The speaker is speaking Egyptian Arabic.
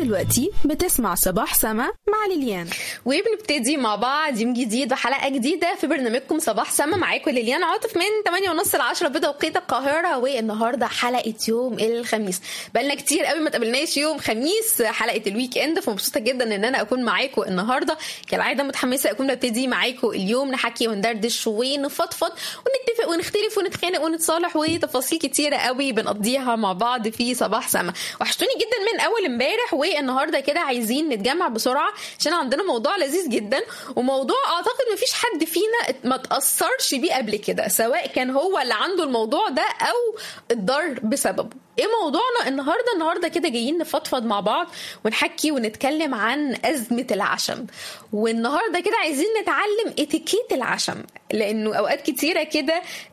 دلوقتي بتسمع صباح سما مع ليليان وبنبتدي مع بعض يوم جديد وحلقه جديده في برنامجكم صباح سما معاكم ليليان عاطف من 8 ونص ل 10 بتوقيت القاهره والنهارده حلقه يوم الخميس بقالنا كتير قوي ما تقابلناش يوم خميس حلقه الويك اند فمبسوطه جدا ان انا اكون معاكم النهارده كالعاده متحمسه اكون ببتدي معاكم اليوم نحكي وندردش ونفضفض ونتفق ونختلف ونتخانق ونتصالح وتفاصيل كتيره قوي بنقضيها مع بعض في صباح سما وحشتوني جدا من اول امبارح والنهارده كده عايزين نتجمع بسرعه عشان عندنا موضوع لذيذ جدا وموضوع اعتقد مفيش حد فينا ما تاثرش بيه قبل كده سواء كان هو اللي عنده الموضوع ده او اتضر بسببه ايه موضوعنا النهارده النهارده كده جايين نفضفض مع بعض ونحكي ونتكلم عن ازمه العشم والنهارده كده عايزين نتعلم اتيكيت العشم لانه اوقات كتيره كده